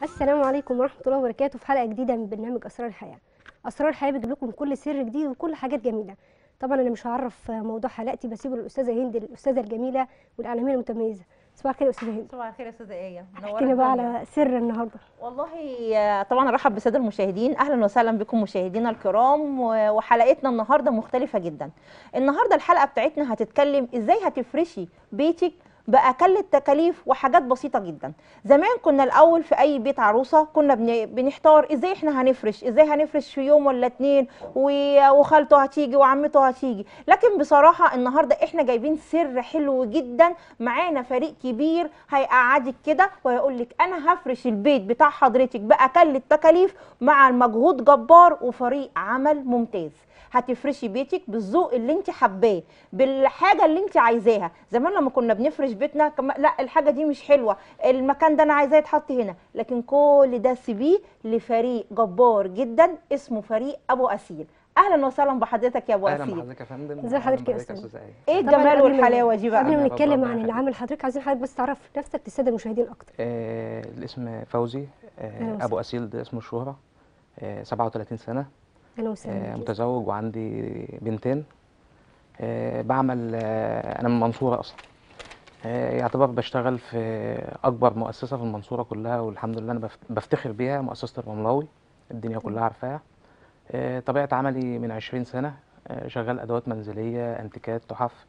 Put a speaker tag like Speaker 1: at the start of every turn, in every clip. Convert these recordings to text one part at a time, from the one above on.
Speaker 1: السلام عليكم ورحمة الله وبركاته في حلقة جديدة من برنامج أسرار الحياة أسرار الحياة بيجيب لكم كل سر جديد وكل حاجات جميلة طبعا أنا مش هعرف موضوع حلقتي بسيبه للأستاذة هند الأستاذة الجميلة والإعلامية المتميزة صباح الخير يا أستاذة هند
Speaker 2: صباح الخير يا استاذه ايه
Speaker 1: احكي لنا بقى على سر النهاردة
Speaker 2: والله آه، طبعا ارحب بالساده المشاهدين اهلا وسهلا بكم مشاهدينا الكرام و- وحلقتنا النهارده مختلفه جدا النهارده الحلقه بتاعتنا هتتكلم ازاي هتفرشي بيتك باقل التكاليف وحاجات بسيطه جدا زمان كنا الاول في اي بيت عروسه كنا بن- بنحتار ازاي احنا هنفرش ازاي هنفرش في يوم ولا اتنين و- وخالته هتيجي وعمته هتيجي لكن بصراحه النهارده احنا جايبين سر حلو جدا معانا فريق كبير هيقعدك كده ويقول لك انا هفرش البيت بتاع حضرتك باقل التكاليف مع مجهود جبار وفريق عمل ممتاز هتفرشي بيتك بالذوق اللي انت حباه بالحاجه اللي انت عايزاها زمان لما كنا بنفرش بيتنا كما لا الحاجه دي مش حلوه المكان ده انا عايزاه يتحط هنا لكن كل ده سيبيه لفريق جبار جدا اسمه فريق ابو اسيل اهلا وسهلا بحضرتك يا ابو
Speaker 3: اهلا
Speaker 2: اسيل
Speaker 3: بحضرتك يا فندم
Speaker 1: ازي حضرتك يا
Speaker 3: أهلاً
Speaker 1: أستاذ؟
Speaker 3: بحضرتك آية.
Speaker 2: ايه
Speaker 1: طبعاً
Speaker 2: الجمال
Speaker 1: قبل ما-
Speaker 2: والحلاوه دي
Speaker 1: قبل
Speaker 2: بقى
Speaker 1: ما
Speaker 3: ربنا
Speaker 1: نتكلم عن
Speaker 3: يخليك.
Speaker 1: اللي عمل حضرتك عايزين حضرتك بس تعرف نفسك للسادة المشاهدين أكتر
Speaker 3: آه الاسم فوزي
Speaker 1: أهلاً
Speaker 3: آه
Speaker 1: وسهلاً.
Speaker 3: ابو اسيل ده اسمه الشهرة آه 37 سنة
Speaker 1: أهلا
Speaker 3: آه
Speaker 1: وسهلا بيك.
Speaker 3: متزوج وعندي بنتين آه بعمل آه انا من المنصورة اصلا آه يعتبر بشتغل في اكبر مؤسسة في المنصورة كلها والحمد لله انا بف- بفتخر بيها مؤسسة الرملاوي الدنيا كلها عارفاها آه طبيعة عملي من 20 سنة آه شغال ادوات منزلية انتيكات تحف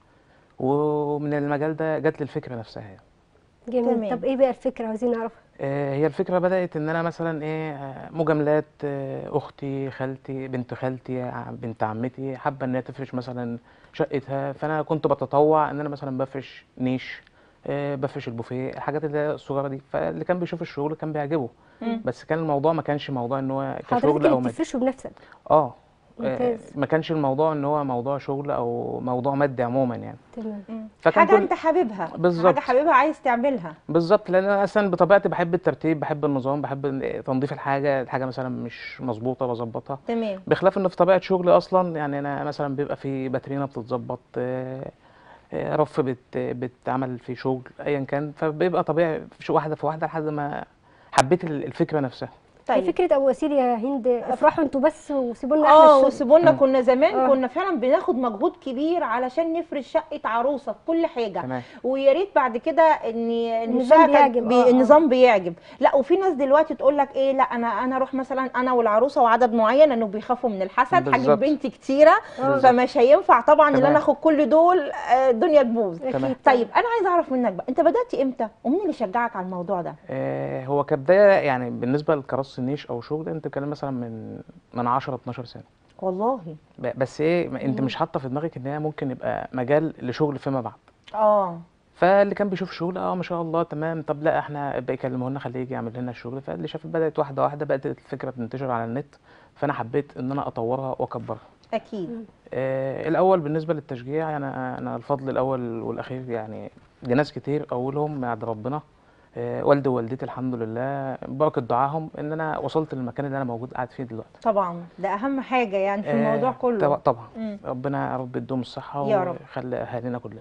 Speaker 3: ومن المجال ده جات لي الفكرة نفسها يعني.
Speaker 1: جميل
Speaker 2: تمام.
Speaker 1: طب إيه بقى الفكرة عايزين نعرفها
Speaker 3: آه، هي الفكرة بدأت إن أنا مثلا إيه آه، مجاملات آه، أختي خالتي بنت خالتي ع- بنت عمتي حابة إن هي تفرش مثلا شقتها فأنا كنت بتطوع إن أنا مثلا بفرش نيش آه، بفرش البوفيه الحاجات اللي هي الصغيرة دي فاللي كان بيشوف الشغل كان بيعجبه
Speaker 2: مم.
Speaker 3: بس كان الموضوع ما كانش موضوع إن هو
Speaker 1: حضرتك
Speaker 3: كشغل أو
Speaker 1: اللي
Speaker 3: مد...
Speaker 1: بتفرشه بنفسك
Speaker 3: آه
Speaker 1: ممتاز.
Speaker 3: آه، ما كانش الموضوع إن هو موضوع شغل أو موضوع مادي عموما يعني
Speaker 1: تمام
Speaker 2: مم.
Speaker 3: فكان
Speaker 2: حاجه
Speaker 3: كل-
Speaker 2: انت حاببها
Speaker 3: بالظبط.
Speaker 2: حاجه حاببها عايز تعملها
Speaker 3: بالظبط لان انا اصلا بطبيعتي بحب الترتيب بحب النظام بحب تنظيف الحاجه الحاجه مثلا مش مظبوطه بظبطها
Speaker 2: تمام
Speaker 3: بخلاف ان في طبيعه شغلي اصلا يعني انا مثلا بيبقى في باترينا بتتظبط آه، آه، رف بت بتعمل في شغل ايا كان فبيبقى طبيعي في شو- واحده في واحده لحد ما حبيت ال- الفكره نفسها
Speaker 1: هي
Speaker 2: طيب
Speaker 1: فكرة أبو وسيل يا هند افرحوا انتوا بس وسيبوا لنا
Speaker 2: اه
Speaker 1: احنا الشغل
Speaker 2: وسيبونا
Speaker 3: مم.
Speaker 2: كنا زمان
Speaker 1: آه.
Speaker 2: كنا فعلا بناخد مجهود كبير علشان نفرش شقه عروسه في كل حاجه
Speaker 3: تمام
Speaker 2: ويا ريت بعد كده ان إن
Speaker 1: النظام
Speaker 2: الشقة كانت
Speaker 1: بيعجب،
Speaker 2: بي...
Speaker 1: آه، آه.
Speaker 2: النظام بيعجب لا وفي ناس دلوقتي تقول لك ايه لا انا انا اروح مثلا انا والعروسه وعدد معين لانه بيخافوا من الحسد هجيب
Speaker 3: بالظبط.
Speaker 2: بنتي كتيره
Speaker 1: آه.
Speaker 2: فمش هينفع طبعا ان
Speaker 3: تمام.
Speaker 2: انا اخد كل دول آه، الدنيا تبوظ
Speaker 3: تمام.
Speaker 1: أكيد
Speaker 2: طيب انا عايزه اعرف منك بقى انت بدات امتى ومين اللي شجعك على الموضوع ده
Speaker 3: آه، هو كبدايه يعني بالنسبه لكراسه النيش او شغل انت بتتكلم مثلا من من 10 12 سنه
Speaker 2: والله
Speaker 3: ب- بس ايه ما- انت
Speaker 2: مم.
Speaker 3: مش حاطه في دماغك ان هي ممكن يبقى مجال لشغل فيما بعد
Speaker 2: اه
Speaker 3: فاللي كان بيشوف شغل اه ما شاء الله تمام طب لا احنا بقى يكلموا لنا خليه يجي يعمل لنا الشغل فاللي شاف بدات واحده واحده بقت الفكره تنتشر على النت فانا حبيت ان انا اطورها واكبرها
Speaker 2: اكيد
Speaker 3: آه الاول بالنسبه للتشجيع انا انا الفضل الاول والاخير يعني لناس كتير اولهم بعد ربنا آه والدي ووالدتي الحمد لله بركه دعاهم ان انا وصلت للمكان اللي انا موجود قاعد فيه دلوقتي
Speaker 2: طبعا ده اهم حاجه يعني في الموضوع
Speaker 3: آه،
Speaker 2: كله
Speaker 3: طبعا طبعا
Speaker 2: مم.
Speaker 3: ربنا يا رب يديهم الصحة
Speaker 2: يا رب.
Speaker 3: ويخلي أهالينا كلهم.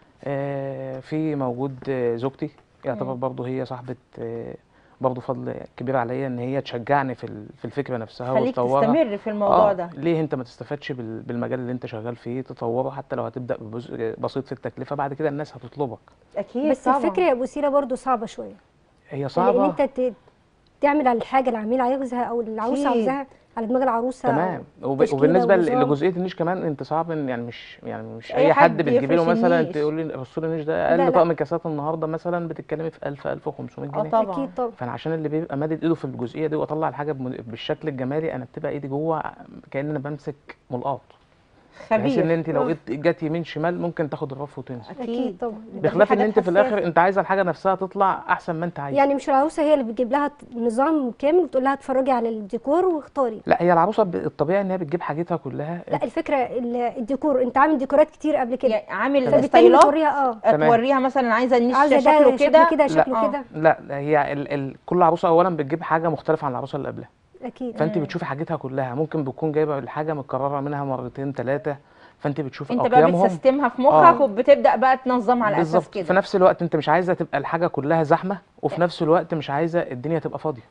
Speaker 3: آه في موجود آه، زوجتي يعتبر
Speaker 2: مم.
Speaker 3: برضه هي صاحبة آه برضه فضل كبير عليا إن هي تشجعني في ال- في الفكرة نفسها
Speaker 2: خليك
Speaker 3: وتطورها.
Speaker 2: تستمر في الموضوع
Speaker 3: آه
Speaker 2: ده
Speaker 3: ليه أنت ما تستفادش بال- بالمجال اللي أنت شغال فيه تطوره حتى لو هتبدأ بجزء بسيط في التكلفة بعد كده الناس هتطلبك.
Speaker 2: اكيد
Speaker 1: بس
Speaker 2: طبعا
Speaker 1: الفكرة يا أبو سيرة برضو صعبة شوية
Speaker 3: هي
Speaker 1: لأن
Speaker 3: صعبة
Speaker 1: أنت ت- تعمل على الحاجة العميل عايزها أو العروسة
Speaker 2: أكيد.
Speaker 1: عاوزاها على دماغ العروسة
Speaker 3: تمام وب-
Speaker 1: تشكيلة
Speaker 3: وبالنسبه
Speaker 1: ونظام.
Speaker 3: لجزئيه النيش كمان انت صعب إن يعني مش يعني مش
Speaker 2: أي
Speaker 3: اي
Speaker 2: حد
Speaker 3: حد بتجيبي له
Speaker 2: يفرش
Speaker 3: مثلا
Speaker 2: النيش.
Speaker 3: تقول لي رسول النيش ده
Speaker 1: لا، لا.
Speaker 3: اقل طقم كاسات النهارده مثلا بتتكلمي في 1000 1500
Speaker 2: اه
Speaker 3: جنيه
Speaker 2: طبعا
Speaker 1: أكيد طبعا
Speaker 3: فانا عشان اللي بيبقى مادد ايده في الجزئيه دي واطلع الحاجه بم- بالشكل الجمالي انا بتبقى ايدي جوه كأن انا بمسك ملقاط بحيث ان
Speaker 2: خبير
Speaker 3: انت لو
Speaker 1: آه.
Speaker 3: ايد جت يمين شمال ممكن تاخد الرف وتنسى
Speaker 1: أكيد
Speaker 2: اكيد
Speaker 1: طبعا
Speaker 2: يبقى في
Speaker 3: بخلاف ان
Speaker 2: حاجات
Speaker 3: انت في
Speaker 2: حساسة.
Speaker 3: الاخر انت عايزه الحاجه نفسها تطلع احسن ما انت عايز
Speaker 1: يعني مش العروسة هي اللي بتجيب لها نظام كامل وتقول لها اتفرجي على الديكور واختاري
Speaker 3: لا هي العروسه ب- الطبيعي ان هي بتجيب حاجتها كلها
Speaker 1: لا الفكرة ال- الديكور أنت عامل ديكورات كتير قبل كده
Speaker 2: يعني عامل
Speaker 1: فبالتالي
Speaker 2: ستايلات
Speaker 1: بتوريها اه
Speaker 3: تمام.
Speaker 2: توريها مثلا عايزه النيش
Speaker 1: عاوزة
Speaker 2: شكله
Speaker 1: ده
Speaker 2: كده
Speaker 1: كده
Speaker 3: لا.
Speaker 1: شكله
Speaker 2: آه.
Speaker 1: كده
Speaker 3: لا لا، هي ال ال كل عروسه اولا بتجيب حاجه مختلفه عن العروسه اللي قبلها
Speaker 1: أكيد
Speaker 3: فانت
Speaker 2: مم.
Speaker 3: بتشوفي حاجتها كلها ممكن بتكون جايبه الحاجه متكرره منها مرتين ثلاثه فانت بتشوفي
Speaker 2: انت بقى
Speaker 3: اقيامهم
Speaker 2: بتسيستمها في مخك
Speaker 3: آه.
Speaker 2: وبتبدا بقى تنظمها على اساس
Speaker 3: بالظبط في
Speaker 2: كده
Speaker 3: نفس الوقت انت مش عايزه تبقى الحاجه كلها زحمه وفي
Speaker 2: أ-
Speaker 3: نفس الوقت مش عايزه الدنيا تبقى فاضيه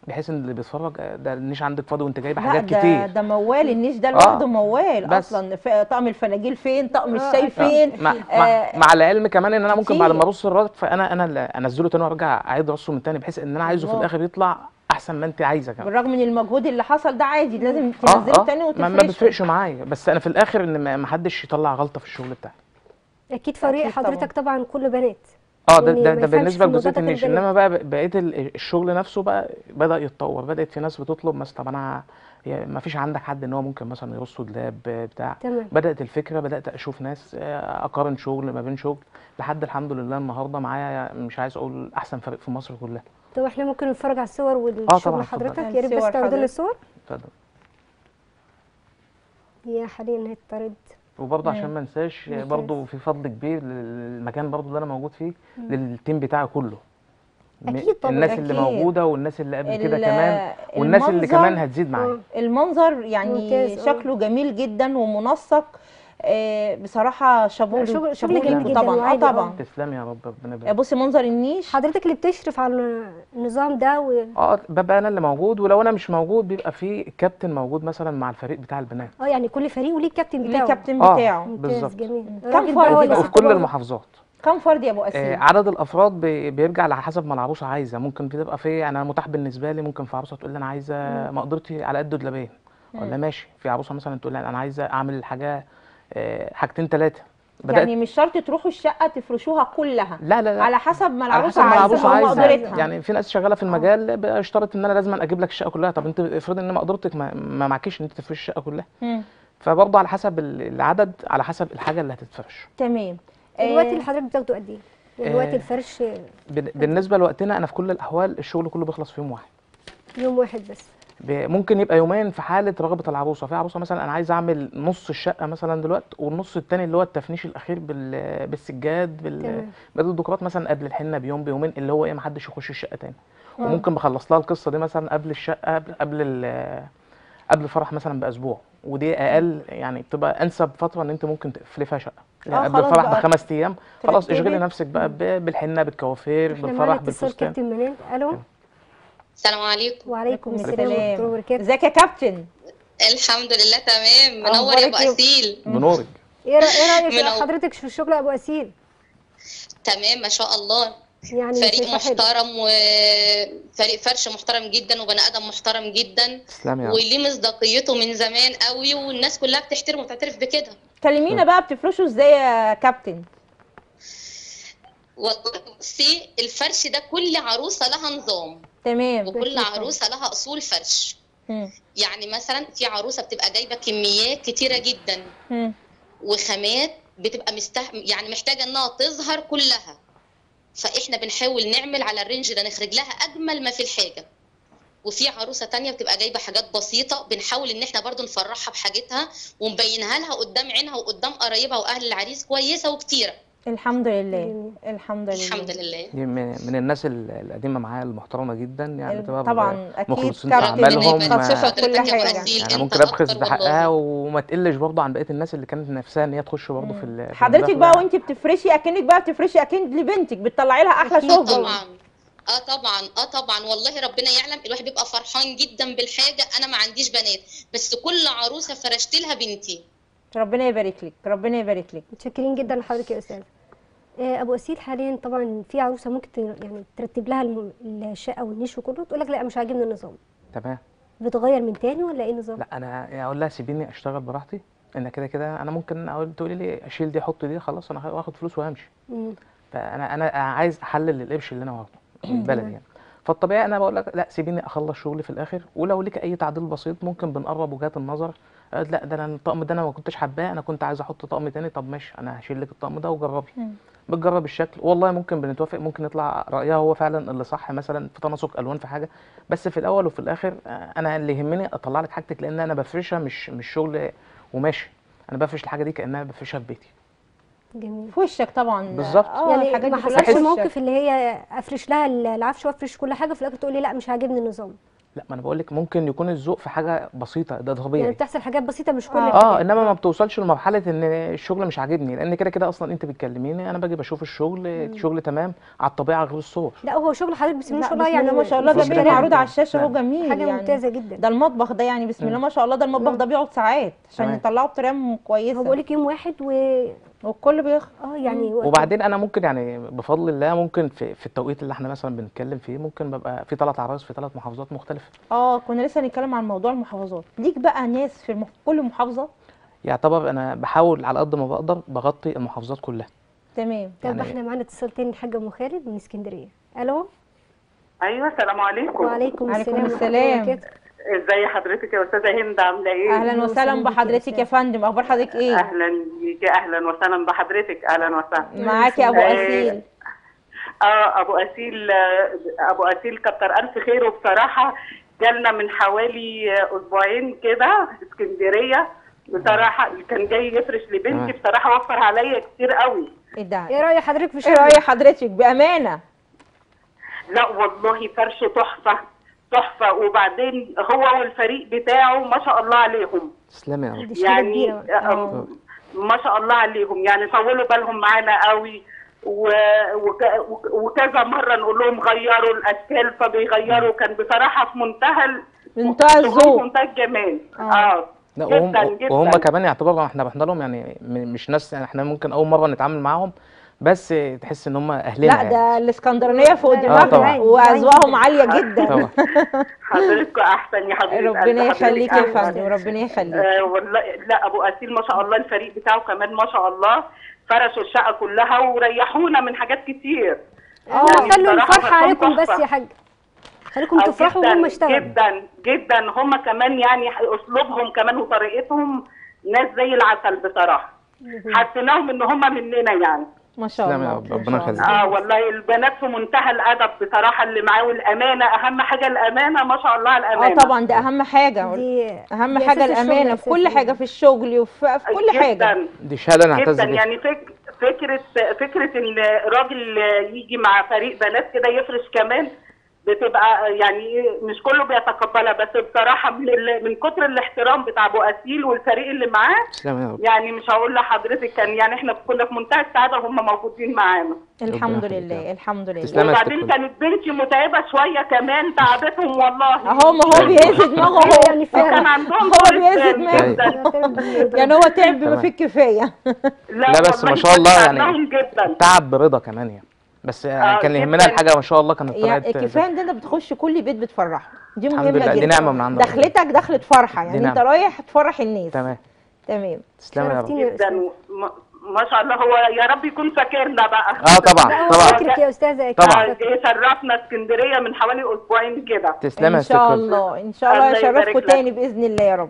Speaker 3: بحيث ان اللي بيتفرج آه، ده النيش عندك فاضي وانت جايبه
Speaker 2: لا
Speaker 3: حاجات
Speaker 2: ده
Speaker 3: كتير
Speaker 2: ده موال النيش ده
Speaker 3: آه.
Speaker 2: لوحده موال
Speaker 3: بس.
Speaker 2: اصلا ف- طقم الفناجيل فين طقم
Speaker 1: آه،
Speaker 2: الشاي
Speaker 1: أكيد.
Speaker 2: فين
Speaker 3: مع, مع,
Speaker 2: آه،
Speaker 3: مع العلم كمان ان انا ممكن بعد
Speaker 2: كتير.
Speaker 3: ما ارص الرص فانا انا اللي انزله تاني وارجع اعيد رصه من تاني بحيث ان انا عايزه في
Speaker 2: الله.
Speaker 3: الاخر يطلع احسن ما انت عايزه كمان
Speaker 2: بالرغم من المجهود اللي حصل ده عادي لازم
Speaker 3: اه
Speaker 2: تنزله
Speaker 3: اه
Speaker 2: تاني
Speaker 3: ما, ما
Speaker 2: وتفرشه
Speaker 3: بيفرقش معايا بس انا في الاخر ان ما ما حدش يطلع غلطه في الشغل بتاعي
Speaker 1: اكيد فريق
Speaker 2: أكيد طبعاً.
Speaker 1: حضرتك طبعا كله بنات
Speaker 3: اه ده
Speaker 1: يعني
Speaker 3: ده,
Speaker 1: ما
Speaker 3: ده
Speaker 1: يفهمش
Speaker 3: بالنسبه
Speaker 1: في
Speaker 3: لجزئيه
Speaker 1: موضوع
Speaker 3: النيش
Speaker 1: البنات.
Speaker 3: انما بقى بقيه ال- الشغل نفسه بقى بدا يتطور بدات في ناس بتطلب مثلا طب انا هي ما فيش عندك حد ان هو ممكن مثلا يرص دولاب بتاع
Speaker 1: تمام
Speaker 3: بدات الفكره بدات اشوف ناس آه، اقارن شغل ما بين شغل لحد الحمد لله النهارده معايا مش عايز اقول احسن فريق في مصر كلها
Speaker 1: طب احنا ممكن نتفرج على الصور
Speaker 3: طبعاً،
Speaker 1: والشغل حضرتك
Speaker 2: اتفضل.
Speaker 1: يا ريت بس
Speaker 2: الصور
Speaker 1: تعرض لي
Speaker 2: حضرتك.
Speaker 1: الصور
Speaker 3: اتفضل
Speaker 1: هي حاليا هتطرد
Speaker 3: وبرضه
Speaker 2: مم.
Speaker 3: عشان ما انساش
Speaker 1: ممتاز.
Speaker 3: برضه في فضل كبير للمكان برضه اللي انا موجود فيه للتيم بتاعي كله م-
Speaker 1: أكيد طبعاً،
Speaker 3: الناس اللي
Speaker 2: أكيد.
Speaker 3: موجوده والناس اللي قبل كده
Speaker 2: ال-
Speaker 3: كمان والناس اللي
Speaker 2: المنظر-
Speaker 3: كمان هتزيد معايا
Speaker 1: آه.
Speaker 2: المنظر يعني
Speaker 1: ممتاز، آه.
Speaker 2: شكله جميل جدا ومنسق آه، بصراحه شابوه
Speaker 1: لا، شغل- شغل
Speaker 2: شابوه
Speaker 1: جميل
Speaker 2: ليكوا
Speaker 1: جدا
Speaker 2: طبعا اه
Speaker 1: وعالي، آه.
Speaker 2: طبعا
Speaker 3: تسلمي يا رب ربنا
Speaker 2: آه،
Speaker 3: يبارك
Speaker 2: بصي منظر النيش
Speaker 1: حضرتك اللي بتشرف على النظام ده و...
Speaker 3: اه ببقى انا اللي موجود ولو انا مش موجود بيبقى في كابتن موجود مثلا مع الفريق بتاع البنات
Speaker 1: اه يعني كل فريق وليه الكابتن
Speaker 2: ليه
Speaker 1: بتاعه
Speaker 2: الكابتن
Speaker 3: آه.
Speaker 2: بتاعه
Speaker 1: ممتاز
Speaker 3: بالظبط.
Speaker 1: جميل
Speaker 2: كم
Speaker 1: الراجل
Speaker 2: فرد
Speaker 1: بقى هو اللي
Speaker 2: بقى؟
Speaker 3: وفي
Speaker 1: ست
Speaker 3: كل
Speaker 1: برضه.
Speaker 3: المحافظات
Speaker 2: كم فرد يا ابو
Speaker 3: آه
Speaker 2: اسيل
Speaker 3: عدد الافراد بي- بيرجع على حسب ما العروسه عايزه ممكن بتبقى في يعني انا متاح بالنسبه لي ممكن في عروسه تقول لي انا عايزه مقدرتي على قد دولابين ولا ماشي في عروسه مثلا تقول لي انا عايزه اعمل الحاجه آه حاجتين ثلاثه بدات
Speaker 2: يعني مش شرط تروحوا الشقه تفرشوها كلها
Speaker 3: لا لا لا
Speaker 2: على حسب ما
Speaker 3: على
Speaker 2: العروسه
Speaker 3: حسب ما
Speaker 2: عايزه
Speaker 3: العروسه
Speaker 2: او
Speaker 3: عايزه
Speaker 2: مقدرتها
Speaker 3: يعني في ناس شغاله في المجال بيشترط ان انا لازم اجيب لك الشقه كلها طب انت افرض ان مقدرتك ما, ما معكيش ان انت تفرش الشقه كلها
Speaker 2: مم.
Speaker 3: فبرضه على حسب ال- العدد على حسب الحاجه اللي هتتفرش
Speaker 2: تمام
Speaker 1: الوقت
Speaker 2: آه،
Speaker 1: اللي حضرتك بتاخده قد ايه؟ يعني وقت
Speaker 3: آه،
Speaker 1: الفرش
Speaker 3: بال- بالنسبه لوقتنا انا في كل الاحوال الشغل كله بيخلص في يوم واحد
Speaker 1: يوم واحد بس
Speaker 3: ب- ممكن يبقى يومين في حاله رغبه العروسه في عروسه مثلا انا عايز اعمل نص الشقه مثلا دلوقتي والنص التاني اللي هو التفنيش الاخير بال- بالسجاد بال
Speaker 1: تمام.
Speaker 3: بالديكورات مثلا قبل الحنه بيوم بيومين اللي هو ايه ما حدش يخش الشقه تاني وممكن بخلص لها القصه دي مثلا قبل الشقه قبل قبل ال- قبل الفرح مثلا باسبوع ودي اقل يعني بتبقى انسب فتره ان انت ممكن تقفلي فيها شقه يعني قبل
Speaker 2: خلاص
Speaker 3: الفرح
Speaker 2: بقى
Speaker 3: بخمس ايام خلاص
Speaker 2: ترتبي.
Speaker 3: اشغلي نفسك بقى ب- بالحنه بالكوافير
Speaker 1: احنا معانا
Speaker 3: بالفرح
Speaker 1: اتصال
Speaker 3: بالفستان
Speaker 1: كابتن منال الو
Speaker 4: السلام عليكم
Speaker 1: وعليكم السلام
Speaker 2: السلام.
Speaker 1: ورحمه الله وبركاته
Speaker 2: ازيك يا كابتن
Speaker 4: الحمد لله تمام منور
Speaker 2: أخبارك
Speaker 4: يا ابو
Speaker 2: إيه؟
Speaker 4: اسيل
Speaker 3: بنورك
Speaker 1: ايه رأ- ايه رايك
Speaker 4: منور.
Speaker 1: حضرتك في الشغل يا ابو اسيل؟
Speaker 4: تمام ما شاء الله
Speaker 1: يعني
Speaker 4: فريق
Speaker 1: شايفاه حلو.
Speaker 4: محترم وفريق فرش محترم جدا وبني ادم محترم جدا
Speaker 3: تسلمي يا رب.
Speaker 4: وليه مصداقيته من زمان قوي والناس كلها بتحترمه وتعترف بكده
Speaker 2: كلمينا بقى بتفرشوا ازاي يا كابتن
Speaker 4: والله بصي الفرش ده كل عروسه لها نظام
Speaker 2: تمام
Speaker 4: وكل
Speaker 1: أكيد طبعا.
Speaker 4: عروسه لها اصول فرش
Speaker 2: مم.
Speaker 4: يعني مثلا في عروسه بتبقى جايبه كميات كتيره جدا
Speaker 2: مم.
Speaker 4: وخامات بتبقى مسته... يعني محتاجه انها تظهر كلها فاحنا بنحاول نعمل على الرينج ده نخرج لها اجمل ما في الحاجه وفي عروسه تانية بتبقى جايبه حاجات بسيطه بنحاول ان احنا برضو نفرحها بحاجتها ونبينها لها قدام عينها وقدام قرايبها واهل العريس كويسه وكتيره
Speaker 2: الحمد لله
Speaker 1: جميل.
Speaker 2: الحمد لله
Speaker 4: الحمد لله
Speaker 3: دي من من الناس ال- القديمه معايا المحترمه جدا يعني
Speaker 2: ال-
Speaker 3: بتبقى
Speaker 2: طبعا اكيد
Speaker 3: مخلصين في
Speaker 2: كابتن
Speaker 3: اعمالهم
Speaker 2: متخصصه في كل
Speaker 4: حضرتك يا أبو
Speaker 2: حاجه
Speaker 4: أسيل.
Speaker 3: يعني
Speaker 4: أنت
Speaker 3: ممكن ابخس
Speaker 4: أكتر
Speaker 3: بحقها
Speaker 4: والله.
Speaker 3: وما تقلش برضه عن بقيه الناس اللي كانت نفسها ان هي تخش برضه في ال- في
Speaker 2: حضرتك
Speaker 3: المداخلة.
Speaker 2: بقى وانت بتفرشي اكنك بقى بتفرشي اكن لبنتك بتطلعي لها احلى
Speaker 1: أكيد
Speaker 2: شغل
Speaker 4: طبعا اه طبعا اه طبعا والله ربنا يعلم الواحد بيبقى فرحان جدا بالحاجه انا ما عنديش بنات بس كل عروسه فرشت لها بنتي
Speaker 2: ربنا يبارك لك ربنا يبارك لك
Speaker 1: متشكرين جدا لحضرتك يا استاذ آه، ابو اسيل حاليا طبعا في عروسه ممكن ت- يعني ترتب لها الم- الشقه والنيش وكله تقول لك لا مش عاجبني النظام
Speaker 3: تمام
Speaker 1: بتغير من تاني ولا ايه النظام؟
Speaker 3: لا انا يعني اقول لها سيبيني اشتغل براحتي ان كده كده انا ممكن اقول تقولي لي اشيل دي احط دي خلاص انا هاخد فلوس وهمشي
Speaker 1: مم.
Speaker 3: فانا انا عايز احلل القرش اللي انا واخده من البلد يعني فالطبيعي انا بقول لك لا سيبيني اخلص شغلي في الاخر ولو ليك اي تعديل بسيط ممكن بنقرب وجهات النظر آه، لا ده انا الطقم ده انا ما كنتش حباه انا كنت عايز احط طقم تاني طب ماشي انا هشيل لك الطقم ده وجربي بتجرب الشكل والله ممكن بنتوافق ممكن يطلع رايها هو فعلا اللي صح مثلا في تناسق الوان في حاجه بس في الاول وفي الاخر آه، انا اللي يهمني اطلع لك حاجتك لان انا بفرشها مش مش شغل وماشي انا بفرش الحاجه دي كانها بفرشها في بيتي
Speaker 1: جميل
Speaker 2: في وشك طبعا
Speaker 3: بالظبط.
Speaker 2: اه
Speaker 1: يعني
Speaker 2: الحاجات
Speaker 1: ما
Speaker 2: دي كلها
Speaker 1: حصلش
Speaker 2: في وشك.
Speaker 1: موقف اللي هي افرش لها العفش وافرش كل حاجه في الاخر تقول لي لا مش عاجبني النظام
Speaker 3: لا ما انا بقول لك ممكن يكون الذوق في حاجه بسيطه ده
Speaker 1: يعني
Speaker 3: طبيعي
Speaker 1: بتحصل حاجات بسيطه مش كل
Speaker 2: آه.
Speaker 3: اه
Speaker 1: الحاجات.
Speaker 3: انما ما بتوصلش لمرحله ان الشغل مش عاجبني لان كده كده اصلا انت بتكلميني انا باجي بشوف الشغل شغل تمام على الطبيعه غير الصور
Speaker 1: لا هو شغل حضرتك بسم الله
Speaker 2: لا،
Speaker 1: ما شاء الله
Speaker 2: بسم
Speaker 1: يعني
Speaker 2: الله ما شاء الله ده
Speaker 3: مفيش
Speaker 2: بيبقى
Speaker 3: كلام.
Speaker 2: معروض على الشاشه هو
Speaker 3: لا.
Speaker 2: جميل
Speaker 1: حاجه
Speaker 2: يعني
Speaker 1: ممتازه جدا
Speaker 2: ده المطبخ ده يعني بسم الله ما شاء الله ده المطبخ
Speaker 1: مم.
Speaker 2: ده بيقعد ساعات عشان
Speaker 3: تمام.
Speaker 2: يطلعه بطريقه م-
Speaker 1: هو
Speaker 2: كويسه
Speaker 1: بقول لك يوم واحد و
Speaker 2: والكل بيخ
Speaker 1: اه يعني وقت-
Speaker 3: وبعدين انا ممكن يعني بفضل الله ممكن في, في التوقيت اللي احنا مثلا بنتكلم فيه ممكن ببقى في ثلاث عرايس في ثلاث محافظات مختلفه
Speaker 2: اه كنا لسه هنتكلم عن موضوع المحافظات ليك بقى ناس في المح... كل محافظه
Speaker 3: يعتبر انا بحاول على قد ما بقدر بغطي المحافظات كلها
Speaker 2: تمام
Speaker 1: طب
Speaker 3: يعني-
Speaker 1: احنا معانا اتصال تاني الحاجه ام خالد من اسكندريه الو
Speaker 5: ايوه السلام عليكم
Speaker 1: وعليكم
Speaker 2: وعليكم
Speaker 1: السلام ورحمة
Speaker 2: السلام.
Speaker 1: الله وبركاته.
Speaker 5: ازي حضرتك يا استاذه هند عامله ايه
Speaker 2: اهلا
Speaker 1: أهلاً
Speaker 2: وسهلا
Speaker 1: وسهلاً بك يا
Speaker 2: بحضرتك يا
Speaker 1: أستاذ.
Speaker 2: فندم اخبار حضرتك ايه
Speaker 5: اهلا بيكي اهلا وسهلا بحضرتك اهلا وسهلا
Speaker 2: معاك يا ابو
Speaker 5: آه،
Speaker 2: اسيل
Speaker 5: اه ابو اسيل آه، ابو اسيل كتر الف خيره بصراحه جالنا من حوالي آه، اسبوعين كده اسكندريه بصراحه كان جاي يفرش لبنتي
Speaker 3: تمام.
Speaker 5: بصراحه وفر عليا كتير قوي
Speaker 2: ايه ده
Speaker 1: ايه راي حضرتك في
Speaker 2: ايه
Speaker 1: الشغل
Speaker 2: راي حضرتك بامانه
Speaker 5: لا والله فرش تحفه تحفه وبعدين هو والفريق بتاعه ما شاء الله عليهم
Speaker 3: تسلمي يا رب
Speaker 1: دي شغل
Speaker 5: يعني
Speaker 1: كبيره بقى.
Speaker 5: آه، ما شاء الله عليهم يعني طولوا بالهم معانا قوي و... وك... وك- وكذا مره نقول لهم غيروا الاشكال فبيغيروا كان بصراحه في منتهى ال-
Speaker 2: منتهى
Speaker 5: في
Speaker 2: الذوق
Speaker 5: منتهى الجمال
Speaker 2: آه.
Speaker 5: اه
Speaker 3: لا
Speaker 5: جدا
Speaker 3: وهم
Speaker 5: جدا
Speaker 3: وهم كمان يعتبر احنا رحنا لهم يعني م- مش ناس يعني احنا ممكن اول مره نتعامل معاهم بس تحس ان هم اهلنا
Speaker 2: لا
Speaker 3: يعني.
Speaker 2: ده الاسكندرانيه فوق
Speaker 1: لا، لا،
Speaker 2: دماغنا
Speaker 3: طبعاً.
Speaker 2: واذواقهم عاليه جدا
Speaker 3: طبعا
Speaker 5: حضرتك احسن يا حبيبي
Speaker 2: ربنا يخليك يا
Speaker 5: أحسن.
Speaker 2: فندم ربنا يخليك
Speaker 5: آه والله لا ابو اسيل ما شاء الله الفريق بتاعه كمان ما شاء الله فرشوا الشقه كلها وريحونا من حاجات كتير
Speaker 1: اه
Speaker 5: يعني
Speaker 1: خلوا
Speaker 5: بصراحة
Speaker 1: الفرحه
Speaker 5: فرحهم
Speaker 1: عليكم بس
Speaker 5: تحفة.
Speaker 1: يا حاج خليكم
Speaker 5: آه،
Speaker 1: تفرحوا
Speaker 5: جداً،
Speaker 1: وهم اشتغلوا
Speaker 5: جدا جدا هم كمان يعني اسلوبهم كمان وطريقتهم ناس زي العسل بصراحه حسيناهم ان هم مننا يعني
Speaker 2: ما شاء
Speaker 3: تسلمي يا
Speaker 2: الله
Speaker 3: رب،
Speaker 2: ما
Speaker 3: ربنا
Speaker 2: شاء الله.
Speaker 3: يخليك.
Speaker 5: اه والله البنات في منتهى الادب بصراحه اللي معاه والامانه اهم حاجه الامانه ما شاء الله
Speaker 2: اه
Speaker 5: الامانه
Speaker 2: طبعا ده اهم حاجه
Speaker 1: دي
Speaker 2: اهم
Speaker 1: دي
Speaker 2: حاجه
Speaker 1: أساس الشغل
Speaker 2: الامانه في كل
Speaker 1: أساساً.
Speaker 2: حاجه في الشغل وفي في كل حاجه
Speaker 5: جدا
Speaker 3: دي شهاده نعتز
Speaker 5: جدا
Speaker 3: بيها
Speaker 5: يعني فك فكره فكره ان راجل يجي مع فريق بنات كده يفرش كمان بتبقى يعني مش كله بيتقبلها بس بصراحه من, ال- من كتر الاحترام بتاع ابو اسيل والفريق اللي معاه
Speaker 3: تسلمي يا رب
Speaker 5: يعني مش هقول لحضرتك كان يعني احنا كنا في منتهى السعاده وهم موجودين معانا
Speaker 2: الحمد
Speaker 3: يخليك يا
Speaker 2: لله
Speaker 3: رب.
Speaker 2: الحمد لله
Speaker 3: تسلمي. يا ست
Speaker 5: وبعدين
Speaker 3: الكل.
Speaker 5: كانت بنتي متعبه شويه كمان تعبتهم والله
Speaker 2: اهو ما هو بيهز دماغه
Speaker 1: أيوة
Speaker 2: اهو
Speaker 1: يعني
Speaker 5: كان
Speaker 1: فعلا
Speaker 5: عندهم
Speaker 2: هو
Speaker 5: طول
Speaker 2: بيهز
Speaker 5: بال
Speaker 2: دماغه.
Speaker 5: جدا
Speaker 2: يعني هو تعب بما
Speaker 3: تمام.
Speaker 2: فيه الكفايه
Speaker 3: لا بس
Speaker 5: والله
Speaker 3: ما شاء الله
Speaker 5: كان
Speaker 3: يعني
Speaker 5: عندهم جدا
Speaker 3: تعب برضا كمان يعني بس
Speaker 5: آه،
Speaker 3: كان يهمنا
Speaker 5: جداً.
Speaker 3: الحاجه ما شاء الله كانت
Speaker 2: يعني
Speaker 3: طلعت
Speaker 2: كفايه ان انت بتخش كل بيت بتفرحه دي
Speaker 3: الحمد
Speaker 2: مهمه
Speaker 3: لله، دي
Speaker 2: جدا
Speaker 3: نعمة من عند ربنا.
Speaker 2: دخلتك دخلت فرحه يعني
Speaker 3: دي
Speaker 2: انت
Speaker 3: نعمة.
Speaker 2: رايح تفرح الناس
Speaker 3: تمام
Speaker 2: تمام
Speaker 3: تسلمي يا رب
Speaker 1: شرفتيني يا
Speaker 5: جدا
Speaker 1: أستاذ.
Speaker 5: ما- ما شاء الله هو يا رب يكون فاكرنا بقى
Speaker 3: اه طبعا
Speaker 1: لا هو
Speaker 3: طبعا
Speaker 1: فاكرك يا استاذه اكيد
Speaker 3: طبعاً.
Speaker 1: فاكرك.
Speaker 5: جه شرفنا اسكندريه من حوالي اسبوعين كده
Speaker 3: تسلمي يا
Speaker 2: ان
Speaker 3: ست
Speaker 2: شاء
Speaker 3: الكل.
Speaker 2: الله ان شاء الله
Speaker 5: الله يبارك
Speaker 2: يشرفكم
Speaker 5: لك.
Speaker 2: تاني باذن الله يا رب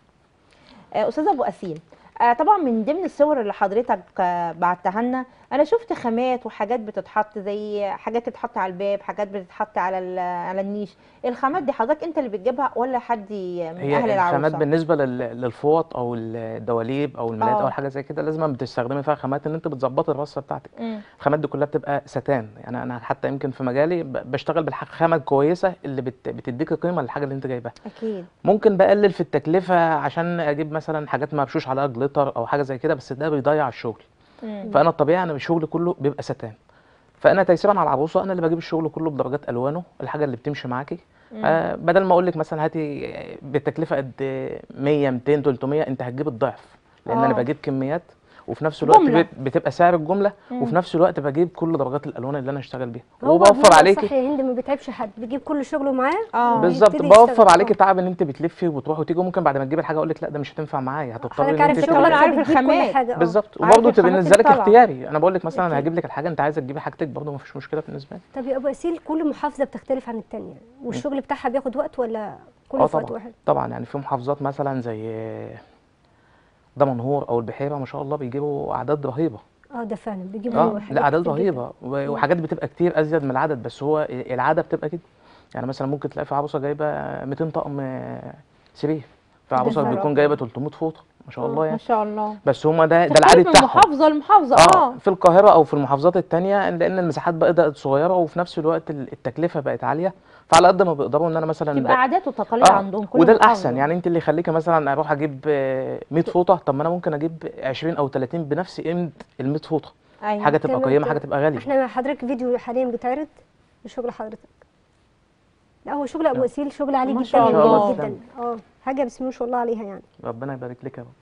Speaker 2: آه، استاذ ابو اسيل آه، طبعا من ضمن الصور اللي حضرتك آه، بعتها لنا انا شفت خامات وحاجات بتتحط زي حاجات تتحط على الباب حاجات بتتحط على ال- على النيش الخامات دي حضرتك انت اللي بتجيبها ولا حد من
Speaker 3: هي
Speaker 2: اهل
Speaker 3: الخامات
Speaker 2: العروسه
Speaker 3: بالنسبه لل- للفوط او الدواليب او الملايات
Speaker 2: آه.
Speaker 3: او حاجه زي كده لازم بتستخدمي فيها خامات ان انت بتظبطي الرصه بتاعتك
Speaker 2: مم.
Speaker 3: الخامات دي كلها بتبقى ستان يعني انا حتى يمكن في مجالي ب- بشتغل بالخامه الكويسه اللي بت... بتديك قيمه للحاجه اللي انت جايبها
Speaker 2: اكيد
Speaker 3: ممكن بقلل في التكلفه عشان اجيب مثلا حاجات مبشوش عليها جليتر او حاجه زي كده بس ده بيضيع الشغل
Speaker 2: مم.
Speaker 3: فانا الطبيعي انا الشغل كله بيبقى ستان فانا تيسيرا على العروسه انا اللي بجيب الشغل كله بدرجات الوانه الحاجه اللي بتمشي معاكي آه بدل ما اقول لك مثلا هاتي بتكلفه قد 100 200 300 انت هتجيب الضعف لان انا
Speaker 2: آه.
Speaker 3: بجيب كميات وفي نفس الوقت
Speaker 2: جملة.
Speaker 3: بت- بتبقى سعر الجمله
Speaker 2: مم.
Speaker 3: وفي نفس الوقت بجيب كل درجات الالوان اللي انا اشتغل بيها
Speaker 1: هو
Speaker 3: وبوفر
Speaker 1: بمعنى
Speaker 3: عليكي
Speaker 1: صح يا هند ما بيتعبش حد بيجيب كل شغله معاه
Speaker 2: اه
Speaker 3: بالظبط
Speaker 1: ويبتدي
Speaker 3: بوفر
Speaker 1: يشتغل.
Speaker 3: عليكي
Speaker 1: آه.
Speaker 3: تعب ان انت بتلفي وتروحي وتيجي وممكن بعد ما تجيبي الحاجه اقول لك لا ده مش هتنفع معايا هتضطري
Speaker 1: حضرتك
Speaker 3: ان
Speaker 1: عارف
Speaker 3: انت
Speaker 2: شغل
Speaker 1: شغلك
Speaker 2: أنا عارف
Speaker 1: فبتجيب كل
Speaker 2: الخامات.
Speaker 1: حاجه آه.
Speaker 3: بالظبط
Speaker 2: عارف
Speaker 3: وبرضه تبقى
Speaker 2: الخامات
Speaker 3: بالنسبه لك
Speaker 2: اللي طالعة.
Speaker 3: اختياري انا بقول لك مثلا انا
Speaker 1: أكيد.
Speaker 3: هجيب لك الحاجه انت عايزه تجيبي حاجتك برضه مفيش مشكله بالنسبه لي
Speaker 1: طب يا ابو اسيل كل محافظه بتختلف عن التانية والشغل بتاعها بياخد وقت ولا كله
Speaker 3: اه
Speaker 1: في وقت
Speaker 3: طبعا
Speaker 1: واحد
Speaker 3: طبعا يعني في محافظات مثلا زي دمنهور او البحيره ما شاء الله بيجيبوا اعداد رهيبه
Speaker 1: اه ده فعلا بيجيبوا
Speaker 3: اه
Speaker 1: حاجات
Speaker 3: لا اعداد
Speaker 1: كتير جدا.
Speaker 3: رهيبه و- وحاجات بتبقى كتير ازيد من العدد بس هو العاده بتبقى كده يعني مثلا ممكن تلاقي في عروسه جايبه 200 طقم آه، سرير في عروسه
Speaker 1: نهار
Speaker 3: بيكون
Speaker 1: أبيض.
Speaker 3: جايبه 300 فوطه ما شاء
Speaker 1: آه،
Speaker 3: الله
Speaker 2: ما
Speaker 3: يعني
Speaker 2: شاء الله
Speaker 3: بس هما ده ده العادي
Speaker 2: تختلف من
Speaker 3: بتاعهم
Speaker 2: محافظه لمحافظه
Speaker 3: اه
Speaker 2: اه
Speaker 3: في القاهره او في المحافظات التانية لان المساحات بدات صغيره وفي نفس الوقت ال- التكلفه بقت عاليه فعلى قد ما بيقدروا ان انا مثلا
Speaker 2: تبقى
Speaker 3: ب-
Speaker 2: عادات وتقاليد
Speaker 3: اه
Speaker 2: عندهم كل
Speaker 3: وده
Speaker 2: محافظة.
Speaker 3: الاحسن يعني انت اللي يخليكي مثلا اروح اجيب آه، 100 فوطه طب ما انا ممكن اجيب 20 او 30 بنفس قيمه ال 100 فوطه
Speaker 2: ايوه
Speaker 3: حاجه تبقى
Speaker 1: تمام،
Speaker 3: قيمه
Speaker 1: تمام.
Speaker 3: حاجه تبقى غاليه
Speaker 1: احنا مع حضرتك فيديو حاليا بيتعرض لشغل حضرتك لا هو شغل ابو وسيل شغل عالي
Speaker 2: ما
Speaker 1: جدا
Speaker 2: شاء
Speaker 1: وجميل
Speaker 3: الله.
Speaker 1: جدا اه حاجه بسم الله ما شاء الله عليها يعني
Speaker 3: ربنا يبارك لك يا رب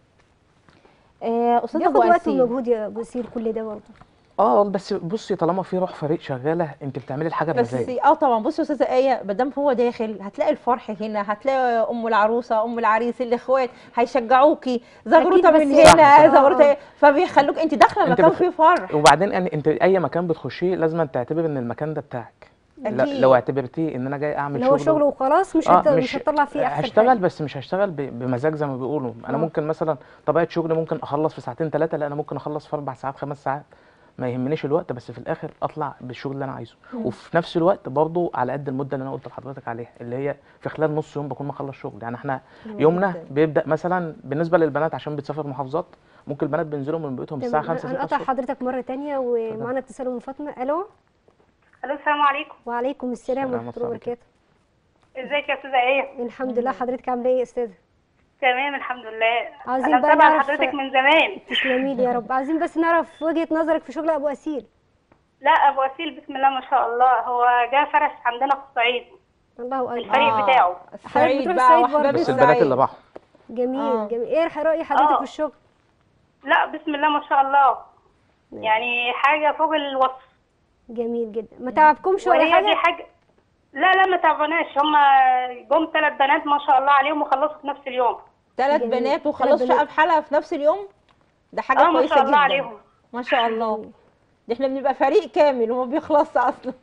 Speaker 2: آه استاذ
Speaker 1: بياخد
Speaker 2: ابو
Speaker 1: وقت
Speaker 2: اسيل
Speaker 1: ومجهود يا ابو وسيل كل ده برضه
Speaker 3: اه بس بصي طالما في روح فريق شغاله انت بتعملي الحاجه
Speaker 2: بس
Speaker 3: بمزاج
Speaker 2: اه طبعا بصي يا استاذه ايه ما دام هو داخل هتلاقي الفرح هنا هتلاقي ام العروسه ام العريس الاخوات هيشجعوكي زغروطه
Speaker 1: أكيد،
Speaker 2: من
Speaker 1: بس
Speaker 3: صح،
Speaker 2: هنا
Speaker 3: صح.
Speaker 2: زغروطه
Speaker 1: آه.
Speaker 2: فبيخلوك انت داخله
Speaker 3: أنت
Speaker 2: مكان
Speaker 3: بخ-
Speaker 2: فيه فرح
Speaker 3: وبعدين يعني انت اي مكان بتخشيه لازم تعتبر ان المكان ده بتاعك لا-
Speaker 2: أكيد.
Speaker 3: لو اعتبرتيه ان انا جاي اعمل
Speaker 1: اللي هو
Speaker 3: شغل
Speaker 1: شغل وخلاص مش هت... مش هتطلع فيه احسن
Speaker 3: هشتغل
Speaker 1: حاجة.
Speaker 3: بس مش هشتغل ب- بمزاج زي ما بيقولوا انا
Speaker 1: آه.
Speaker 3: ممكن مثلا طبيعه شغلي ممكن اخلص في ساعتين ثلاثه لا انا ممكن اخلص في اربع ساعات خمس ساعات ما يهمنيش الوقت بس في الاخر اطلع بالشغل اللي انا عايزه وفي نفس الوقت برضه على قد المده اللي انا قلت لحضرتك عليها اللي هي في خلال نص يوم بكون مخلص شغل يعني احنا يومنا
Speaker 2: جداً.
Speaker 3: بيبدا مثلا بالنسبه للبنات عشان بتسافر محافظات ممكن البنات بينزلوا من بيوتهم الساعه
Speaker 1: تمام
Speaker 3: 5 6
Speaker 1: هنقطع
Speaker 3: الصبح
Speaker 1: حضرتك مره تانية ومعانا اتصال ام فاطمه الو
Speaker 6: الو السلام عليكم
Speaker 1: وعليكم السلام
Speaker 3: السلام
Speaker 1: ورحمه الله
Speaker 3: عليكم.
Speaker 1: وبركاته
Speaker 6: ازيك يا استاذه ايه
Speaker 1: الحمد لله حضرتك عامله ايه يا استاذه
Speaker 6: تمام الحمد لله
Speaker 1: عايزين
Speaker 6: انا
Speaker 1: بقى
Speaker 6: متابعه
Speaker 1: نعرف-
Speaker 6: حضرتك من زمان
Speaker 1: تسلمي لي يا رب عايزين بس نعرف وجهه نظرك في شغل ابو اسيل
Speaker 6: لا ابو وسيل بسم الله ما شاء الله هو جه فرش عندنا في الصعيد
Speaker 1: الله اكبر
Speaker 6: الفريق بتاعه.
Speaker 2: الصعيد
Speaker 1: بتروح
Speaker 2: بقى
Speaker 1: الصعيد
Speaker 2: واحباب
Speaker 1: برضه.
Speaker 3: بس البنات
Speaker 2: الصعيد.
Speaker 3: اللي راحوا
Speaker 1: جميل
Speaker 2: آه.
Speaker 1: جميل ايه راي حضرتك
Speaker 6: آه.
Speaker 1: في الشغل
Speaker 6: لا بسم الله ما شاء الله يعني حاجه فوق الوصف
Speaker 1: جميل جدا ما تعبكمش ولا
Speaker 6: وهي دي
Speaker 1: حاجه
Speaker 6: حاجه لا لا ما تعبناش هم جم ثلاث بنات ما شاء الله عليهم وخلصوا في نفس اليوم
Speaker 2: ثلاث
Speaker 1: جميل.
Speaker 2: بنات
Speaker 1: تلات
Speaker 2: وخلصوا
Speaker 1: بنات.
Speaker 2: شقه بحالها في نفس اليوم ده حاجه
Speaker 6: اه ما
Speaker 2: كويسه
Speaker 6: شاء الله
Speaker 2: جدا
Speaker 6: عليهم
Speaker 2: ما شاء الله دي احنا بنبقى فريق كامل وما بيخلصش اصلا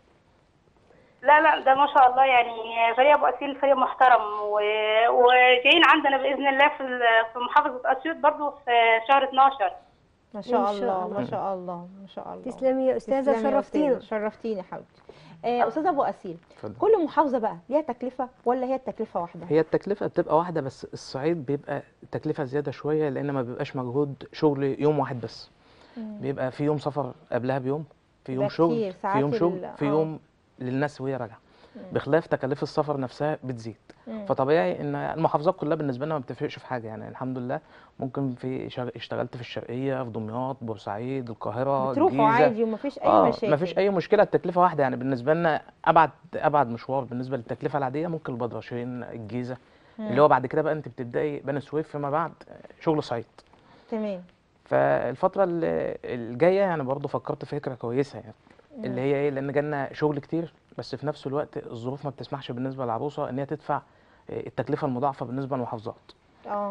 Speaker 6: لا لا ده ما شاء الله يعني فريق ابو اسيل فريق محترم و... وجايين عندنا باذن الله في ال- في محافظه اسيوط برضو في شهر 12
Speaker 2: ما شاء
Speaker 1: إن شاء
Speaker 2: الله
Speaker 1: الله.
Speaker 2: ما شاء الله ما شاء الله
Speaker 1: تسلمي يا استاذه
Speaker 2: تسلمي يا
Speaker 1: شرفتينا
Speaker 2: أستاذة، شرفتيني يا حبيبتي آه استاذ ابو اسيل
Speaker 3: اتفضل.
Speaker 2: كل محافظه بقى ليها تكلفه ولا هي التكلفه واحده
Speaker 3: هي التكلفة بتبقى واحدة بس الصعيد بيبقى التكلفة زيادة شوية لأن ما بيبقاش مجهود شغل يوم واحد بس بيبقى في يوم سفر قبلها بيوم في يوم
Speaker 2: بيبقى
Speaker 3: شغل
Speaker 2: كتير
Speaker 3: في
Speaker 2: ساعات
Speaker 3: يوم شغل
Speaker 2: ال-
Speaker 3: في
Speaker 2: آه.
Speaker 3: يوم للناس وهي راجعة بخلاف تكاليف السفر نفسها بتزيد
Speaker 2: مم.
Speaker 3: فطبيعي ان المحافظات كلها بالنسبه لنا ما بتفرقش في حاجه يعني الحمد لله ممكن في شغ... اشتغلت في الشرقيه في دمياط بورسعيد القاهره
Speaker 2: بتروحوا
Speaker 3: الجيزه
Speaker 2: عادي ومفيش اي
Speaker 3: اه
Speaker 2: مشاكل
Speaker 3: مفيش اي مشكله التكلفه واحده يعني بالنسبه لنا ابعد ابعد مشوار بالنسبه للتكلفه العاديه ممكن البدرشين الجيزه اللي هو بعد كده بقى انت بتبداي بني سويف فيما بعد شغل صعيد
Speaker 2: تمام
Speaker 3: فالفتره ال- الجايه يعني برضه فكرت في فكره كويسه يعني اللي هي ايه لان جالنا شغل كتير بس في نفس الوقت الظروف ما بتسمحش بالنسبه للعروسه ان هي تدفع آه، التكلفه المضاعفه بالنسبه للمحافظات
Speaker 2: اه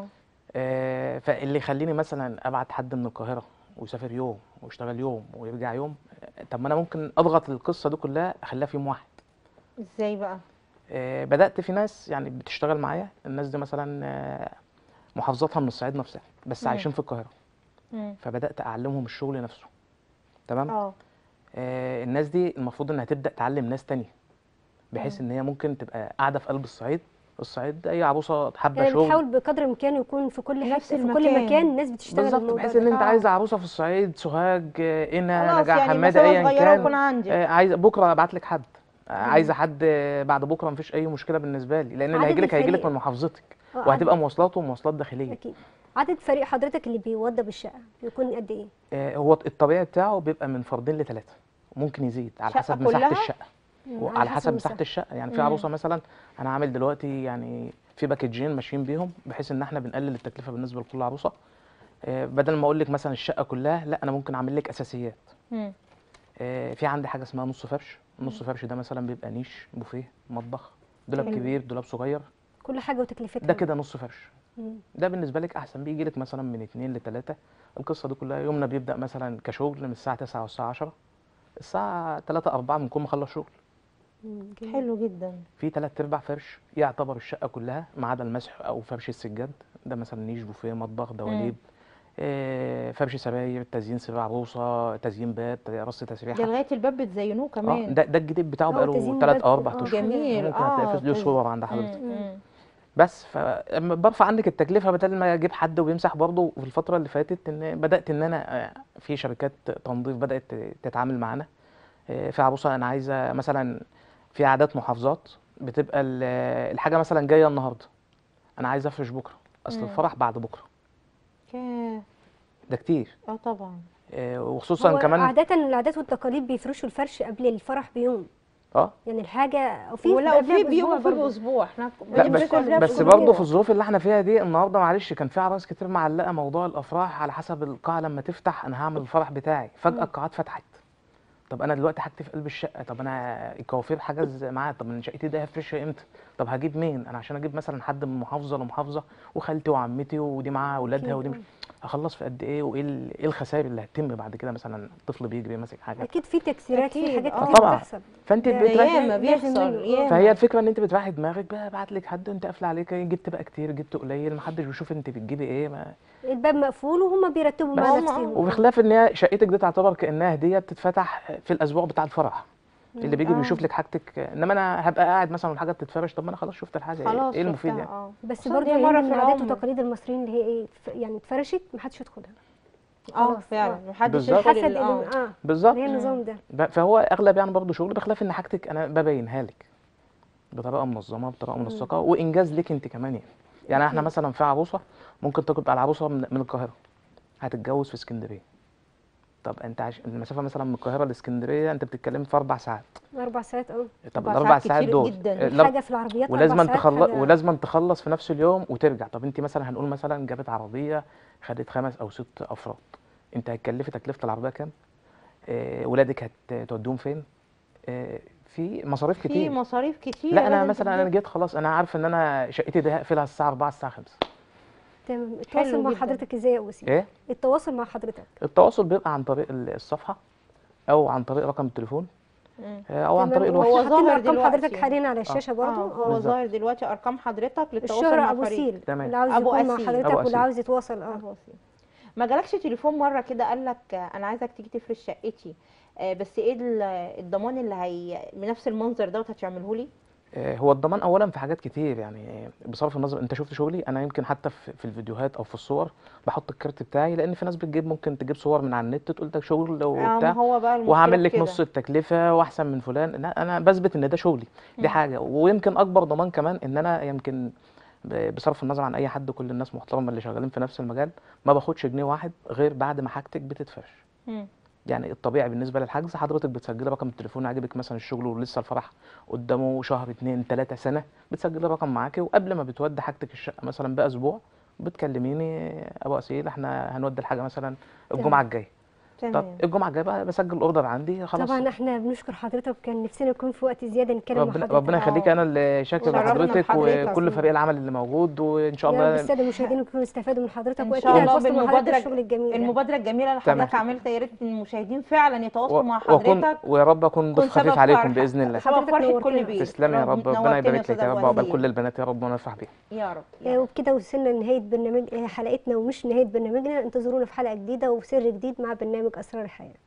Speaker 3: آه، فاللي يخليني مثلا ابعت حد من القاهره ويسافر يوم ويشتغل يوم ويرجع يوم آه، طب ما انا ممكن اضغط القصه دي كلها اخليها في يوم واحد
Speaker 2: ازاي بقى
Speaker 3: آه، بدات في ناس يعني بتشتغل معايا الناس دي مثلا آه، محافظاتها من الصعيد نفسها بس
Speaker 2: مم.
Speaker 3: عايشين في القاهره
Speaker 2: مم.
Speaker 3: فبدات اعلمهم الشغل نفسه تمام
Speaker 2: اه
Speaker 3: آه، الناس دي المفروض انها تبدا تعلم ناس تانية بحيث ان هي ممكن تبقى قاعده في قلب الصعيد الصعيد اي عروسه حابه
Speaker 1: يعني
Speaker 3: شغل
Speaker 1: بتحاول بقدر الامكان يكون في كل
Speaker 2: نفس
Speaker 1: حته في كل
Speaker 2: المكان.
Speaker 1: مكان الناس بتشتغل
Speaker 3: بالظبط
Speaker 1: الموضوع
Speaker 3: بحيث
Speaker 1: ده.
Speaker 3: ان انت
Speaker 2: آه.
Speaker 3: عايزه عروسه في الصعيد سوهاج آه، قنا
Speaker 2: خلاص
Speaker 3: نجع
Speaker 2: يعني
Speaker 3: حماده
Speaker 2: مسافة
Speaker 3: ايا
Speaker 2: صغيرة
Speaker 3: كان
Speaker 2: ويكون عندي.
Speaker 3: آه، عايزه بكره ابعت لك حد آه، عايزه حد آه، بعد بكره مفيش اي مشكله بالنسبه لي لان اللي
Speaker 1: عدد
Speaker 3: هيجي لك هيجي لك
Speaker 1: الفريق.
Speaker 3: من محافظتك
Speaker 1: آه،
Speaker 3: وهتبقى مواصلات ومواصلات داخليه
Speaker 1: اكيد عدد فريق حضرتك اللي بيوضب الشقه بيكون قد ايه
Speaker 3: آه، هو الطبيعي بتاعه بيبقى من فردين لثلاثه ممكن يزيد على
Speaker 2: شقة
Speaker 3: حسب مساحه
Speaker 2: كلها؟
Speaker 3: الشقه
Speaker 1: مم،
Speaker 3: وعلى حسب مساحه
Speaker 1: المساحة.
Speaker 3: الشقه يعني في
Speaker 2: مم.
Speaker 3: عروسه مثلا انا عامل دلوقتي يعني في باكجين ماشيين بيهم بحيث ان احنا بنقلل التكلفه بالنسبه لكل عروسه آه، بدل ما اقول لك مثلا الشقه كلها لا انا ممكن اعمل لك اساسيات
Speaker 2: مم.
Speaker 3: آه، في عندي حاجه اسمها نص فرش النص فرش ده مثلا بيبقى نيش بوفيه مطبخ دولاب
Speaker 1: حلو.
Speaker 3: كبير دولاب صغير
Speaker 1: كل حاجه وتكلفتها
Speaker 3: ده كده نص فرش
Speaker 1: مم.
Speaker 3: ده بالنسبه لك احسن بيجي لك مثلا من اتنين لتلاته القصه دي كلها يومنا بيبدا مثلا كشغل من الساعه 9 والساعه 10 الساعه 3 4 بنكون مخلص شغل
Speaker 1: مم، جميل.
Speaker 2: حلو جدا
Speaker 3: في تلات ارباع فرش يعتبر الشقه كلها ما عدا المسح او فرش السجاد ده مثلا نيش بوفيه مطبخ دواليب آه، فرش سراير تزيين سرير عروسه تزيين بات رص
Speaker 2: ده
Speaker 3: تسريحه
Speaker 2: لغايه الباب بتزينوه
Speaker 3: اه
Speaker 2: كمان
Speaker 3: ده ده الجديد بتاعه
Speaker 1: آه،
Speaker 3: بقاله
Speaker 1: تزيين
Speaker 3: تلات
Speaker 1: الباب،
Speaker 3: او اربع
Speaker 1: آه،
Speaker 3: اشهر
Speaker 2: جميل
Speaker 3: ممكن
Speaker 2: اه
Speaker 3: هتلاقي في له
Speaker 2: تز-
Speaker 3: صور عند
Speaker 2: مم،
Speaker 3: حضرتك
Speaker 2: مم.
Speaker 3: بس فبرفع عنك التكلفه بدل ما اجيب حد وبيمسح برضه في الفتره اللي فاتت ان بدات ان انا آه، في شركات تنظيف بدات تتعامل معانا آه، في عروسه انا عايزه مثلا في عادات محافظات بتبقى ال- الحاجه مثلا جايه النهارده انا عايز افرش بكره اصل
Speaker 2: مم.
Speaker 3: الفرح بعد بكره
Speaker 2: ياه.
Speaker 3: ده كتير
Speaker 2: اه طبعا
Speaker 3: آه، وخصوصا
Speaker 1: هو
Speaker 3: كمان
Speaker 1: عادة العادات والتقاليد بيفرشوا الفرش قبل الفرح بيوم
Speaker 3: اه
Speaker 1: يعني الحاجة وفي
Speaker 2: ولا
Speaker 1: قبلها
Speaker 2: في
Speaker 1: بأسبوع
Speaker 2: بيوم وفي
Speaker 1: برضه.
Speaker 2: باسبوع احنا
Speaker 3: لا
Speaker 2: بنفرش
Speaker 3: بس
Speaker 2: قبلها
Speaker 3: بس
Speaker 2: بأسبوع.
Speaker 3: برضه في الظروف اللي احنا فيها دي النهارده معلش كان في عرايس كتير معلقه موضوع الافراح على حسب القاعه لما تفتح انا هعمل الفرح بتاعي فجاه القاعات فتحت طب انا دلوقتي حاجتي في قلب الشقه طب انا الكوافير حجز معاه طب انا شقتي دي هفرشها امتى طب هجيب مين انا عشان اجيب مثلا حد من محافظه لمحافظه وخالتي وعمتي ودي معاها اولادها ودي مش هخلص في قد ايه وايه ال- ايه الخسائر اللي هتتم بعد كده مثلا طفل بيجري ماسك حاجه
Speaker 1: أكيد في تكسيرات في
Speaker 2: أكيد،
Speaker 1: حاجات
Speaker 2: آه.
Speaker 1: كتير
Speaker 3: طبعاً.
Speaker 1: بتحصل
Speaker 3: فانت
Speaker 1: ده
Speaker 3: بتريح
Speaker 2: ياما
Speaker 1: لازم
Speaker 2: بيحصل
Speaker 1: منه، آه.
Speaker 2: ياما
Speaker 3: فهي الفكره ان انت بتريحي دماغك بقى ابعت لك حد انت قافله عليك جبت بقى كتير جبت قليل محدش بيشوف انت بتجيبي ايه ما
Speaker 1: الباب مقفول وهم بيرتبوا
Speaker 3: بس.
Speaker 1: مع
Speaker 2: هم-
Speaker 1: نفسهم
Speaker 3: وبخلاف ان هي شقتك دي تعتبر كانها هديه بتتفتح في الاسبوع بتاع الفرح اللي بيجي
Speaker 2: آه.
Speaker 3: بيشوف لك حاجتك انما انا هبقى قاعد مثلا والحاجه بتتفرش طب ما انا خلاص شفت الحاجه إيه-
Speaker 2: خلاص
Speaker 3: ايه المفيد
Speaker 2: شفتها،
Speaker 3: يعني
Speaker 2: اه
Speaker 1: بس
Speaker 2: خصوصاً
Speaker 1: برضه
Speaker 2: دي
Speaker 1: هي
Speaker 2: مرة
Speaker 1: من
Speaker 2: في
Speaker 1: عادات
Speaker 2: العمر.
Speaker 1: وتقاليد المصريين اللي هي ايه ف- يعني اتفرشت محدش يدخلها
Speaker 2: اه
Speaker 1: خلاص،
Speaker 2: فعلا
Speaker 1: آه.
Speaker 2: محدش
Speaker 3: بالظبط.
Speaker 2: يدخل
Speaker 1: حسب
Speaker 2: ال- اه
Speaker 1: اه اه
Speaker 3: بالظبط
Speaker 1: هي النظام ده
Speaker 3: ب- فهو اغلب يعني برضه شغل بخلاف ان حاجتك انا ببينها لك بطريقه منظمه بطريقه منسقه وانجاز لك انت كمان يعني يعني احنا مثلا في عروسه ممكن تبقى العروسه من, من القاهره هتتجوز في اسكندريه طب انت عش... المسافه مثلا من القاهره لاسكندريه انت بتتكلم في اربع ساعات
Speaker 1: اربع ساعات اه
Speaker 3: طب
Speaker 2: أربع
Speaker 3: الاربع
Speaker 2: ساعات
Speaker 3: ساعات
Speaker 2: كتير
Speaker 3: دول
Speaker 2: جداً.
Speaker 3: الأر-
Speaker 1: حاجه في العربيات
Speaker 3: ولازم
Speaker 1: أربع ساعات
Speaker 3: تخلص
Speaker 1: حاجة-
Speaker 3: ولازم تخلص في نفس اليوم وترجع طب انت مثلا هنقول مثلا جابت عربيه خدت خمس او ست افراد انت هتكلفي تكلفه العربيه كام آه ولادك هتوديهم فين آه في مصاريف
Speaker 2: في
Speaker 3: كتير
Speaker 2: مصاريف كتير
Speaker 3: لا انا
Speaker 2: لازم
Speaker 3: مثلا انا
Speaker 2: تدفع.
Speaker 3: جيت خلاص انا عارف ان انا شقتي دي هقفلها الساعه 4 الساعه 5
Speaker 1: تمام التواصل
Speaker 2: حلو
Speaker 1: مع
Speaker 2: جداً.
Speaker 1: حضرتك ازاي يا اوسي
Speaker 3: ايه
Speaker 1: التواصل مع حضرتك
Speaker 3: التواصل بيبقى عن طريق ال- الصفحه او عن طريق رقم التليفون
Speaker 2: مم.
Speaker 3: آه، او عن
Speaker 1: تمام.
Speaker 3: طريق
Speaker 2: هو
Speaker 3: الواتس
Speaker 1: واحنا حاطين
Speaker 2: ظاهر
Speaker 1: ارقام
Speaker 2: دلوقتي
Speaker 1: حضرتك حاليا على الشاشه برضو
Speaker 2: اه هو
Speaker 3: بالظبط.
Speaker 2: ظاهر دلوقتي ارقام حضرتك للتواصل
Speaker 1: الشهرة
Speaker 2: مع
Speaker 1: ابو
Speaker 2: فريق
Speaker 1: سيل
Speaker 3: تمام.
Speaker 1: اللي عاوز
Speaker 2: أبو
Speaker 1: يكون مع
Speaker 2: أسيل.
Speaker 1: حضرتك
Speaker 3: أبو
Speaker 1: واللي
Speaker 3: أسيل.
Speaker 1: عاوز يتواصل اه
Speaker 2: أبو وسيم. ما جالكش تليفون مره كده قال لك انا عايزك تيجي تفرش شقتي آه، بس ايه ال- الضمان اللي هي بنفس المنظر دوت هتعمله لي
Speaker 3: آه، هو الضمان اولا في حاجات كتير يعني بصرف النظر انت شفت شغلي انا يمكن حتى في في الفيديوهات او في الصور بحط الكارت بتاعي لان في ناس بتجيب ممكن تجيب صور من على النت تقول ده شغل
Speaker 2: آه، ما
Speaker 3: وبتاع
Speaker 2: هو بقى المشكله
Speaker 3: وهعمل
Speaker 2: في
Speaker 3: لك
Speaker 2: كده.
Speaker 3: نص التكلفه واحسن من فلان لا انا بثبت ان ده شغلي دي حاجه ويمكن اكبر ضمان كمان ان انا يمكن ب- بصرف النظر عن اي حد كل الناس محترمه اللي شغالين في نفس المجال ما باخدش جنيه واحد غير بعد ما حاجتك بتتفرش
Speaker 2: مم.
Speaker 3: يعني الطبيعي بالنسبه للحجز حضرتك بتسجلي رقم التليفون عاجبك مثلا الشغل ولسه الفرح قدامه شهر اتنين تلاته سنه بتسجلي الرقم معاكي وقبل ما بتودي حاجتك الشقه مثلا باسبوع بتكلميني ابو اسيل احنا هنودي الحاجه مثلا الجمعه الجايه طب
Speaker 2: تمام
Speaker 3: الجمعه الجايه بقى بسجل الاوردر عندي خلاص
Speaker 1: طبعا احنا بنشكر حضرتك وكان نفسنا يكون في وقت زياده نتكلم مع
Speaker 3: ربنا
Speaker 1: حضرتك
Speaker 3: ربنا
Speaker 2: آه.
Speaker 3: يخليك انا اللي شاكر
Speaker 2: شرفنا
Speaker 3: لحضرتك
Speaker 2: بحضرتك.
Speaker 3: وكل فريق العمل اللي موجود وان شاء
Speaker 1: يا رب
Speaker 3: الله
Speaker 1: الساده المشاهدين يكونوا استفادوا من حضرتك
Speaker 2: ان
Speaker 1: واكيد
Speaker 2: شاء الله
Speaker 1: هيتواصلوا مع حضرتك
Speaker 2: بالمبادره
Speaker 1: الشغل الجميل ده.
Speaker 2: المبادره الجميله اللي
Speaker 3: تمام.
Speaker 2: حضرتك عملتها يا ريت المشاهدين فعلا يتواصلوا مع
Speaker 3: واكون
Speaker 2: حضرتك
Speaker 3: ويا رب اكون
Speaker 2: كن
Speaker 3: ضيف خفيف
Speaker 2: سبب
Speaker 3: عليكم
Speaker 2: فرحة.
Speaker 3: باذن الله
Speaker 2: سبب
Speaker 1: حضرتك
Speaker 2: فرحه كل
Speaker 1: نورتنا.
Speaker 2: بيت
Speaker 3: تسلمي يا رب ربنا
Speaker 2: نورتني
Speaker 3: يبارك لك
Speaker 2: أستاذ
Speaker 3: يا
Speaker 2: أبو
Speaker 3: رب وعقبال
Speaker 2: أسيل.
Speaker 3: كل البنات يا رب ونفرح بيهم
Speaker 2: يا رب يا
Speaker 1: آه،
Speaker 2: رب.
Speaker 1: وبكده وصلنا لنهايه برنامج آه، حلقتنا ومش نهايه برنامجنا انتظرونا في حلقه جديده وسر جديد مع برنامج اسرار الحياه